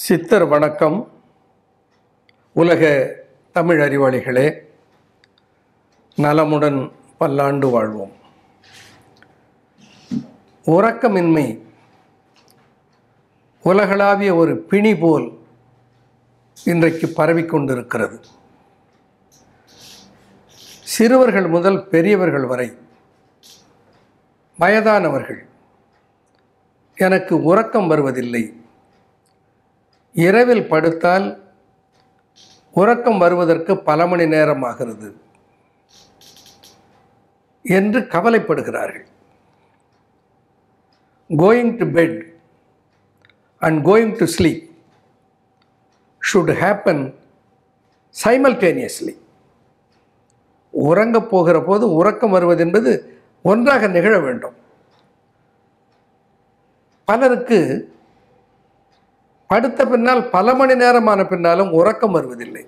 சித்தர் வணக்கம் உலக தமிழ் அறிவாளிகளே நலமுடன் பல்லாண்டு வாழ்வோம் உறக்கமின்மை உலகளாவிய ஒரு பிணி போல் இன்றைக்கு பரவிக்கொண்டிருக்கிறது சிறுவர்கள் முதல் பெரியவர்கள் வரை வயதானவர்கள் எனக்கு உறக்கம் வருவதில்லை இரவில் படுத்தால் உறக்கம் வருவதற்கு பல மணி நேரம் ஆகிறது என்று கவலைப்படுகிறார்கள் going to bed and going to sleep should happen simultaneously உறங்கப் போகிற போது உறக்கம் வருவது என்பது ஒன்றாக நிகழ வேண்டும் பலருக்கு படுத்த பின்னால் பல மணி நேரமான பின்னாலும் உறக்கம் வருவதில்லை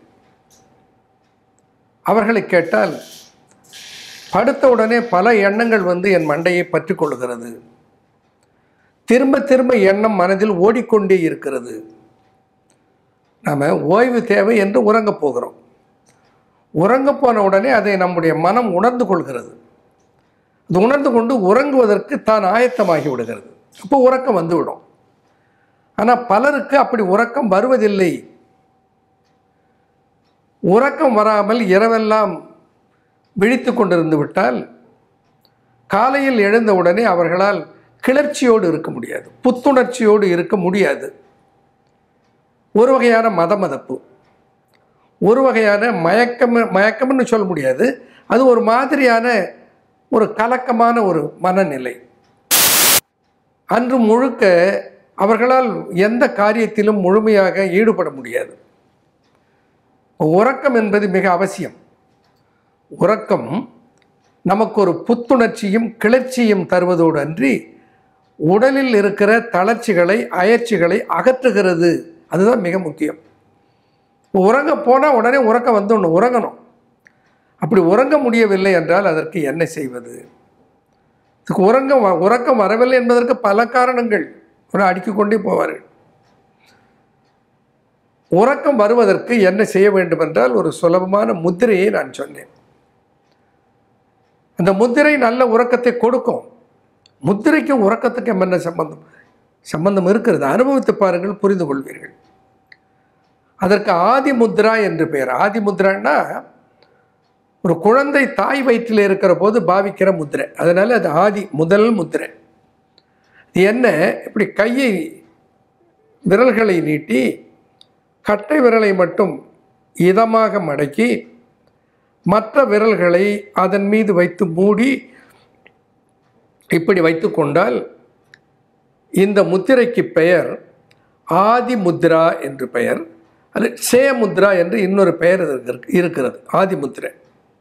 அவர்களை கேட்டால் படுத்த உடனே பல எண்ணங்கள் வந்து என் மண்டையை பற்றி கொள்கிறது திரும்ப திரும்ப எண்ணம் மனதில் ஓடிக்கொண்டே இருக்கிறது நாம் ஓய்வு தேவை என்று உறங்கப் போகிறோம் உறங்கப் போன உடனே அதை நம்முடைய மனம் உணர்ந்து கொள்கிறது அது உணர்ந்து கொண்டு உறங்குவதற்கு தான் ஆயத்தமாகி விடுகிறது அப்போ உறக்கம் வந்துவிடும் ஆனால் பலருக்கு அப்படி உறக்கம் வருவதில்லை உறக்கம் வராமல் இரவெல்லாம் விழித்து கொண்டிருந்து விட்டால் காலையில் எழுந்த உடனே அவர்களால் கிளர்ச்சியோடு இருக்க முடியாது புத்துணர்ச்சியோடு இருக்க முடியாது ஒரு வகையான மதமதப்பு ஒரு வகையான மயக்கம் மயக்கம்னு சொல்ல முடியாது அது ஒரு மாதிரியான ஒரு கலக்கமான ஒரு மனநிலை அன்று முழுக்க அவர்களால் எந்த காரியத்திலும் முழுமையாக ஈடுபட முடியாது உறக்கம் என்பது மிக அவசியம் உறக்கம் நமக்கு ஒரு புத்துணர்ச்சியும் கிளர்ச்சியும் தருவதோடு அன்றி உடலில் இருக்கிற தளர்ச்சிகளை அயற்சிகளை அகற்றுகிறது அதுதான் மிக முக்கியம் உறங்க போனால் உடனே உறக்கம் வந்து உறங்கணும் அப்படி உறங்க முடியவில்லை என்றால் அதற்கு என்ன செய்வது இதுக்கு உறங்க உறக்கம் வரவில்லை என்பதற்கு பல காரணங்கள் ஒரு அடுக்கிக் கொண்டே போவார்கள் உறக்கம் வருவதற்கு என்ன செய்ய வேண்டும் என்றால் ஒரு சுலபமான முத்திரையை நான் சொன்னேன் அந்த முத்திரை நல்ல உறக்கத்தை கொடுக்கும் முத்திரைக்கும் உறக்கத்துக்கும் என்ன சம்பந்தம் சம்பந்தம் இருக்கிறது அனுபவித்து பாருங்கள் புரிந்து கொள்வீர்கள் அதற்கு ஆதி முத்ரா என்று பெயர் ஆதி முத்ரான்னா ஒரு குழந்தை தாய் வயிற்றில் இருக்கிற போது பாவிக்கிற முத்திரை அதனால் அது ஆதி முதல் முத்திரை இது என்ன இப்படி கையை விரல்களை நீட்டி கட்டை விரலை மட்டும் இதமாக மடக்கி மற்ற விரல்களை அதன் மீது வைத்து மூடி இப்படி வைத்து கொண்டால் இந்த முத்திரைக்கு பெயர் ஆதி முத்ரா என்று பெயர் அது சே முத்ரா என்று இன்னொரு பெயர் இருக்கிறது ஆதி முத்திரை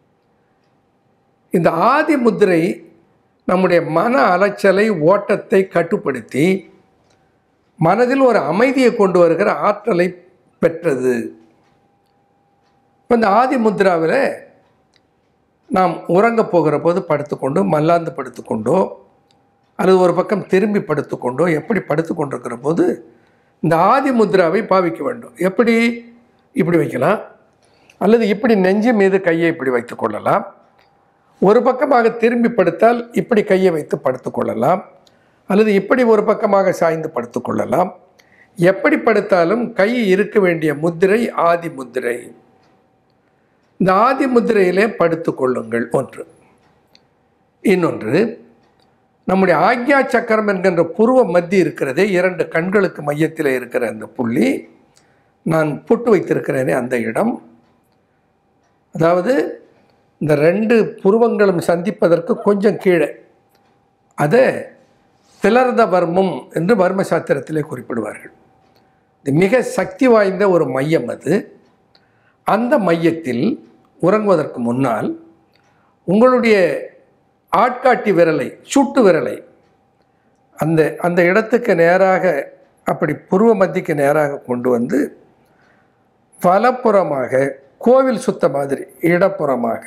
இந்த ஆதி முத்திரை நம்முடைய மன அலைச்சலை ஓட்டத்தை கட்டுப்படுத்தி மனதில் ஒரு அமைதியை கொண்டு வருகிற ஆற்றலை பெற்றது இப்போ இந்த ஆதி முத்ராவில் நாம் உறங்க போகிற போது படுத்துக்கொண்டு மல்லாந்து படுத்துக்கொண்டோ அல்லது ஒரு பக்கம் திரும்பி படுத்துக்கொண்டோ எப்படி படுத்து கொண்டிருக்கிற போது இந்த ஆதி முத்ராவை பாவிக்க வேண்டும் எப்படி இப்படி வைக்கலாம் அல்லது இப்படி நெஞ்சு மீது கையை இப்படி வைத்து கொள்ளலாம் ஒரு பக்கமாக திரும்பி படுத்தால் இப்படி கையை வைத்து படுத்து கொள்ளலாம் அல்லது இப்படி ஒரு பக்கமாக சாய்ந்து படுத்து கொள்ளலாம் எப்படி படுத்தாலும் கை இருக்க வேண்டிய முத்திரை ஆதி முத்திரை இந்த ஆதி முத்திரையிலே படுத்து கொள்ளுங்கள் ஒன்று இன்னொன்று நம்முடைய ஆக்யா சக்கரம் என்கின்ற புருவ மத்தி இருக்கிறதே இரண்டு கண்களுக்கு மையத்தில் இருக்கிற அந்த புள்ளி நான் புட்டு வைத்திருக்கிறேனே அந்த இடம் அதாவது இந்த ரெண்டு புருவங்களும் சந்திப்பதற்கு கொஞ்சம் கீழே அதை திலர்த வர்மம் என்று வர்ம சாத்திரத்திலே குறிப்பிடுவார்கள் இது மிக சக்தி வாய்ந்த ஒரு மையம் அது அந்த மையத்தில் உறங்குவதற்கு முன்னால் உங்களுடைய ஆட்காட்டி விரலை சுட்டு விரலை அந்த அந்த இடத்துக்கு நேராக அப்படி புருவ மத்திக்கு நேராக கொண்டு வந்து வலப்புறமாக கோவில் சுத்த மாதிரி இடப்புறமாக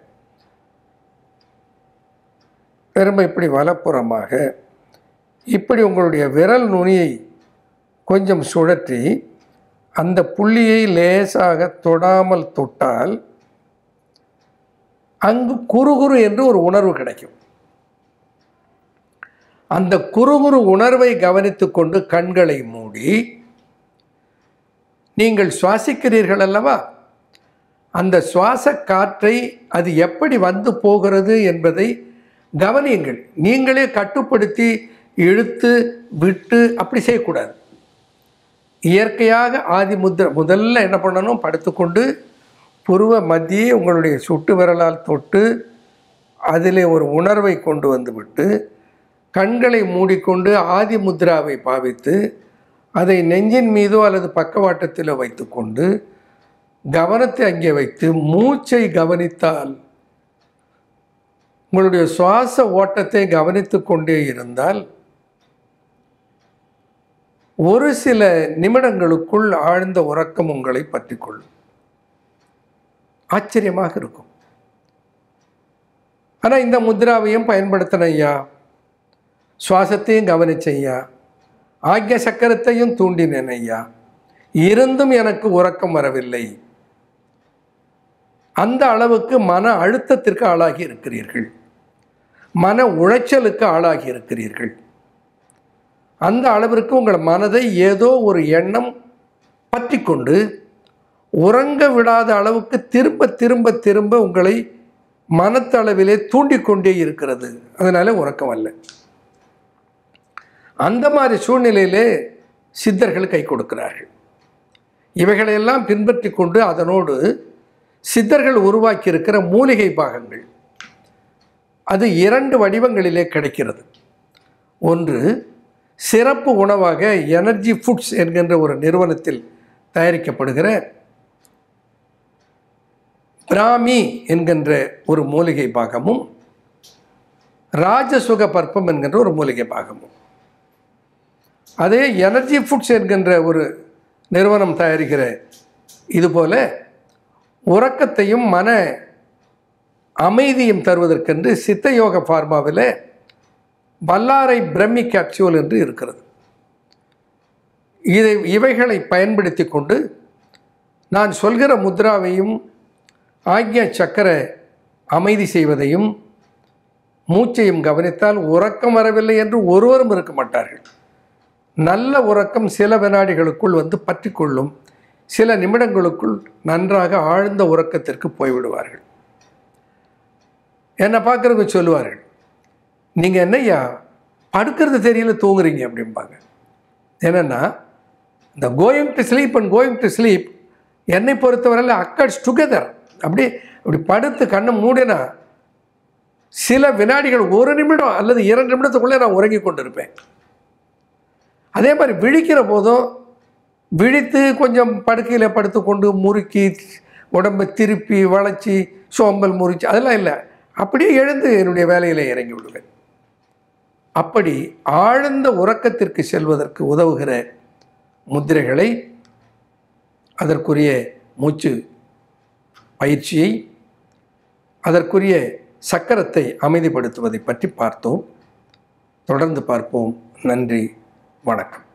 திரும்ப இப்படி வலப்புறமாக இப்படி உங்களுடைய விரல் நுனியை கொஞ்சம் சுழற்றி அந்த புள்ளியை லேசாக தொடாமல் தொட்டால் அங்கு குறுகுறு என்று ஒரு உணர்வு கிடைக்கும் அந்த குறுகுறு உணர்வை கவனித்துக் கொண்டு கண்களை மூடி நீங்கள் சுவாசிக்கிறீர்கள் அல்லவா அந்த சுவாச காற்றை அது எப்படி வந்து போகிறது என்பதை கவனியுங்கள் நீங்களே கட்டுப்படுத்தி இழுத்து விட்டு அப்படி செய்யக்கூடாது இயற்கையாக ஆதி முத்திர முதல்ல என்ன பண்ணணும் படுத்துக்கொண்டு புருவ மத்தியே உங்களுடைய சுட்டு விரலால் தொட்டு அதிலே ஒரு உணர்வை கொண்டு வந்து விட்டு கண்களை மூடிக்கொண்டு ஆதி முத்ராவை பாவித்து அதை நெஞ்சின் மீதோ அல்லது பக்கவாட்டத்திலோ வைத்துக்கொண்டு கவனத்தை அங்கே வைத்து மூச்சை கவனித்தால் உங்களுடைய சுவாச ஓட்டத்தை கவனித்து கொண்டே இருந்தால் ஒரு சில நிமிடங்களுக்குள் ஆழ்ந்த உறக்கம் உங்களை பற்றி கொள்ளும் ஆச்சரியமாக இருக்கும் ஆனால் இந்த முத்ராவையும் பயன்படுத்தின ஐயா சுவாசத்தையும் கவனிச்ச ஐயா ஆக்கிய சக்கரத்தையும் தூண்டினேன் ஐயா இருந்தும் எனக்கு உறக்கம் வரவில்லை அந்த அளவுக்கு மன அழுத்தத்திற்கு ஆளாகி இருக்கிறீர்கள் மன உளைச்சலுக்கு ஆளாகி இருக்கிறீர்கள் அந்த அளவிற்கு உங்கள் மனதை ஏதோ ஒரு எண்ணம் பற்றி கொண்டு உறங்க விடாத அளவுக்கு திரும்ப திரும்ப திரும்ப உங்களை மனத்தளவிலே தூண்டிக்கொண்டே இருக்கிறது அதனால உறக்கம் அல்ல அந்த மாதிரி சூழ்நிலையிலே சித்தர்கள் கை கொடுக்கிறார்கள் இவைகளையெல்லாம் பின்பற்றி கொண்டு அதனோடு சித்தர்கள் உருவாக்கி இருக்கிற மூலிகை பாகங்கள் அது இரண்டு வடிவங்களிலே கிடைக்கிறது ஒன்று சிறப்பு உணவாக எனர்ஜி ஃபுட்ஸ் என்கின்ற ஒரு நிறுவனத்தில் தயாரிக்கப்படுகிற பிராமி என்கின்ற ஒரு மூலிகை பாகமும் ராஜசுக பற்பம் என்கின்ற ஒரு மூலிகை பாகமும் அதே எனர்ஜி ஃபுட்ஸ் என்கின்ற ஒரு நிறுவனம் தயாரிக்கிற இதுபோல உறக்கத்தையும் மன அமைதியும் தருவதற்கென்று சித்த யோக ஃபார்மாவில் வல்லாரை பிரம்மி கேப்சியூல் என்று இருக்கிறது இதை இவைகளை பயன்படுத்தி கொண்டு நான் சொல்கிற முத்ராவையும் ஆக்ய சக்கர அமைதி செய்வதையும் மூச்சையும் கவனித்தால் உறக்கம் வரவில்லை என்று ஒருவரும் இருக்க மாட்டார்கள் நல்ல உறக்கம் சில வினாடிகளுக்குள் வந்து பற்றி கொள்ளும் சில நிமிடங்களுக்குள் நன்றாக ஆழ்ந்த உறக்கத்திற்கு போய்விடுவார்கள் என்னை பார்க்குறவங்க சொல்லுவார்கள் நீங்கள் என்னய்யா படுக்கிறது தெரியல தூங்குறீங்க அப்படிம்பாங்க என்னென்னா இந்த going to sleep and going to sleep என்னை பொறுத்தவரையில் அக்கட்ஸ் டுகெதர் அப்படி அப்படி படுத்து கண்ணை மூடினா சில வினாடிகள் ஒரு நிமிடம் அல்லது இரண்டு நிமிடத்துக்குள்ளே நான் உறங்கி கொண்டிருப்பேன் அதே மாதிரி விழிக்கிற போதும் விழித்து கொஞ்சம் படுக்கையில் படுத்துக்கொண்டு முறுக்கி உடம்பை திருப்பி வளைச்சி சோம்பல் முறிச்சு அதெல்லாம் இல்லை அப்படியே எழுந்து என்னுடைய வேலையில் இறங்கி விடுவேன் அப்படி ஆழ்ந்த உறக்கத்திற்கு செல்வதற்கு உதவுகிற முத்திரைகளை அதற்குரிய மூச்சு பயிற்சியை அதற்குரிய சக்கரத்தை அமைதிப்படுத்துவதை பற்றி பார்த்தோம் தொடர்ந்து பார்ப்போம் நன்றி வணக்கம்